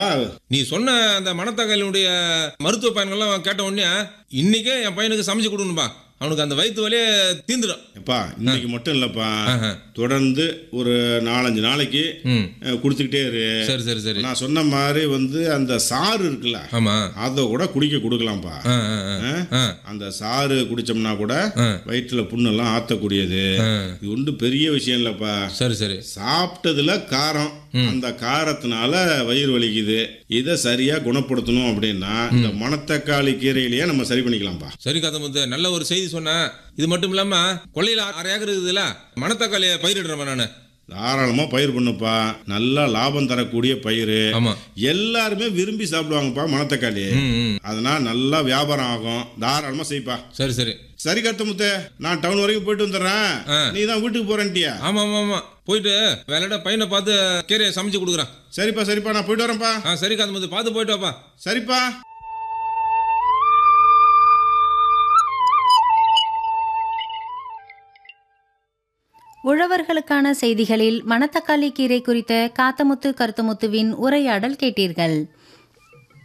நீ சொன்ன அந்த மணத்தக்காளியுடைய மருத்துவ பயன்கள்லாம் கேட்ட உடனே இன்னைக்கே என் பையனுக்கு சமைச்சு கொடுக்கணும்பா அவனுக்கு அந்த வயிற்று வலியே தீந்துடும் எப்பா இன்னைக்கு மட்டும் இல்லப்பா ஆஹா. தொடர்ந்து ஒரு நாலஞ்சு நாளைக்கு ம் அஹ், கொடுத்துக்கிட்டே இரு சரி சரி சரி நான் சொன்ன மாதிரி வந்து அந்த சாறு இருக்குல்ல ஆமா அதை கூட குடிக்க கொடுக்கலாம்ப்பா ஆ ஆ ஆ. ஆ அந்த சாறு குடிச்சோம்னா கூட ஆ. வயிற்றுல புண்ணெல்லாம் ஆத்தக்கூடியது ஆ. இது ஒன்றும் பெரிய விஷயம் இல்லப்பா சரி சரி சாப்பிட்டதுல காரம் அந்த காரத்தினால வயிறு வலிக்குது இதை சரியா குணப்படுத்தணும் அப்படின்னா இந்த மணத்தக்காளி கீரையிலேயே நம்ம சரி பண்ணிக்கலாம்ப்பா சரி கதமுத்து நல்ல ஒரு செய்தி சொன்னேன் இது மட்டும் இல்லாம கொள்ளையில அரை ஏக்கர் இருக்குதுல்ல மணத்தக்காளியை பயிரிடுறேன் நானு தாராளமா பயிர் பண்ணுப்பா நல்லா லாபம் தரக்கூடிய பயிர் ஆமா எல்லாருமே விரும்பி சாப்பிடுவாங்கப்பா மணத்தக்காளி ம் ம் அதனால் நல்லா வியாபாரம் ஆகும் தாராளமா செய்ப்பா சரி சரி சரி கருத்தமுத்து நான் டவுன் வரைக்கும் போயிட்டு வந்துடுறேன் ஆ. நீ தான் வீட்டுக்கு போறேன்ட்டியா ஆமா ஆமா ஆமா போயிட்டு வேலையிட பையனை பார்த்து கீரையை சமைச்சு கொடுக்குறான் சரிப்பா சரிப்பா நான் போயிட்டு வரேன்ப்பா ஆ சரி கதமுத்து பார்த்து போயிட்டு வாப்பா சரிப்பா உழவர்களுக்கான செய்திகளில் மணத்தக்காளி கீரை குறித்த காத்தமுத்து கருத்தமுத்துவின் உரையாடல் கேட்டீர்கள்